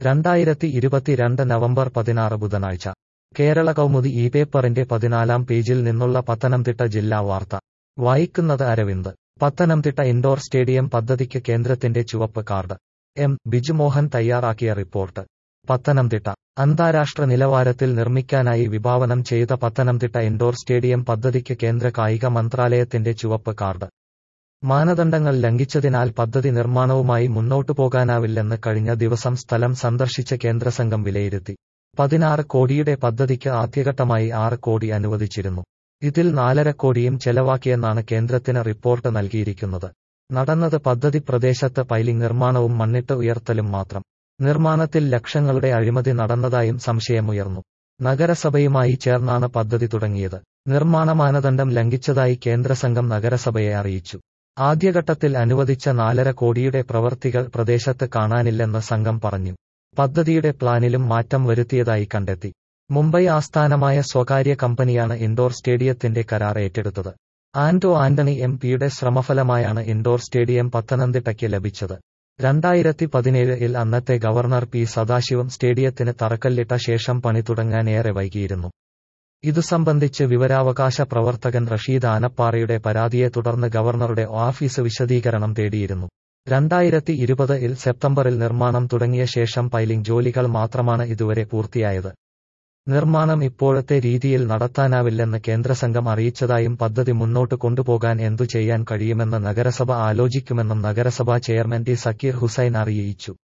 രണ്ടായിരത്തി ഇരുപത്തിരണ്ട് നവംബർ പതിനാറ് ബുധനാഴ്ച കേരള കൗമുദി ഈ പേപ്പറിന്റെ പതിനാലാം പേജിൽ നിന്നുള്ള പത്തനംതിട്ട ജില്ലാ വാർത്ത വായിക്കുന്നത് അരവിന്ദ് പത്തനംതിട്ട ഇൻഡോർ സ്റ്റേഡിയം പദ്ധതിക്ക് കേന്ദ്രത്തിന്റെ ചുവപ്പ് കാർഡ് എം ബിജുമോഹൻ തയ്യാറാക്കിയ റിപ്പോർട്ട് പത്തനംതിട്ട അന്താരാഷ്ട്ര നിലവാരത്തിൽ നിർമ്മിക്കാനായി വിഭാവനം ചെയ്ത പത്തനംതിട്ട ഇൻഡോർ സ്റ്റേഡിയം പദ്ധതിക്ക് കേന്ദ്ര കായിക മന്ത്രാലയത്തിന്റെ ചുവപ്പ് കാർഡ് മാനദണ്ഡങ്ങൾ ലംഘിച്ചതിനാൽ പദ്ധതി നിർമ്മാണവുമായി മുന്നോട്ടു പോകാനാവില്ലെന്ന് കഴിഞ്ഞ ദിവസം സ്ഥലം സന്ദർശിച്ച കേന്ദ്രസംഘം വിലയിരുത്തി പതിനാറ് കോടിയുടെ പദ്ധതിക്ക് ആദ്യഘട്ടമായി ആറ് കോടി അനുവദിച്ചിരുന്നു ഇതിൽ നാലര കോടിയും ചെലവാക്കിയെന്നാണ് കേന്ദ്രത്തിന് റിപ്പോർട്ട് നൽകിയിരിക്കുന്നത് നടന്നത് പദ്ധതി പ്രദേശത്ത് പൈലിംഗ് നിർമ്മാണവും മണ്ണിട്ട് ഉയർത്തലും മാത്രം നിർമ്മാണത്തിൽ ലക്ഷങ്ങളുടെ അഴിമതി നടന്നതായും സംശയമുയർന്നു നഗരസഭയുമായി ചേർന്നാണ് പദ്ധതി തുടങ്ങിയത് നിർമ്മാണ മാനദണ്ഡം ലംഘിച്ചതായി കേന്ദ്രസംഘം നഗരസഭയെ അറിയിച്ചു ആദ്യഘട്ടത്തിൽ അനുവദിച്ച നാലര കോടിയുടെ പ്രവൃത്തികൾ പ്രദേശത്ത് കാണാനില്ലെന്ന് സംഘം പറഞ്ഞു പദ്ധതിയുടെ പ്ലാനിലും മാറ്റം വരുത്തിയതായി കണ്ടെത്തി മുംബൈ ആസ്ഥാനമായ സ്വകാര്യ കമ്പനിയാണ് ഇൻഡോർ സ്റ്റേഡിയത്തിന്റെ കരാർ ഏറ്റെടുത്തത് ആന്റോ ആന്റണി എം പിയുടെ ശ്രമഫലമായാണ് ഇൻഡോർ സ്റ്റേഡിയം പത്തനംതിട്ടയ്ക്ക് ലഭിച്ചത് രണ്ടായിരത്തി പതിനേഴിൽ അന്നത്തെ ഗവർണർ പി സദാശിവം സ്റ്റേഡിയത്തിന് തറക്കല്ലിട്ട ശേഷം പണി തുടങ്ങാൻ ഏറെ വൈകിയിരുന്നു ഇതു സംബന്ധിച്ച് വിവരാവകാശ പ്രവർത്തകൻ റഷീദ് ആനപ്പാറയുടെ പരാതിയെ തുടർന്ന് ഗവർണറുടെ ഓഫീസ് വിശദീകരണം തേടിയിരുന്നു രണ്ടായിരത്തി ഇരുപതിൽ സെപ്റ്റംബറിൽ നിർമ്മാണം തുടങ്ങിയ ശേഷം പൈലിംഗ് ജോലികൾ മാത്രമാണ് ഇതുവരെ പൂർത്തിയായത് നിർമ്മാണം ഇപ്പോഴത്തെ രീതിയിൽ നടത്താനാവില്ലെന്ന് കേന്ദ്രസംഘം അറിയിച്ചതായും പദ്ധതി മുന്നോട്ട് കൊണ്ടുപോകാൻ എന്തു ചെയ്യാൻ കഴിയുമെന്ന് നഗരസഭ ആലോചിക്കുമെന്നും നഗരസഭാ ചെയർമാൻ ടി സക്കീർ ഹുസൈൻ അറിയിച്ചു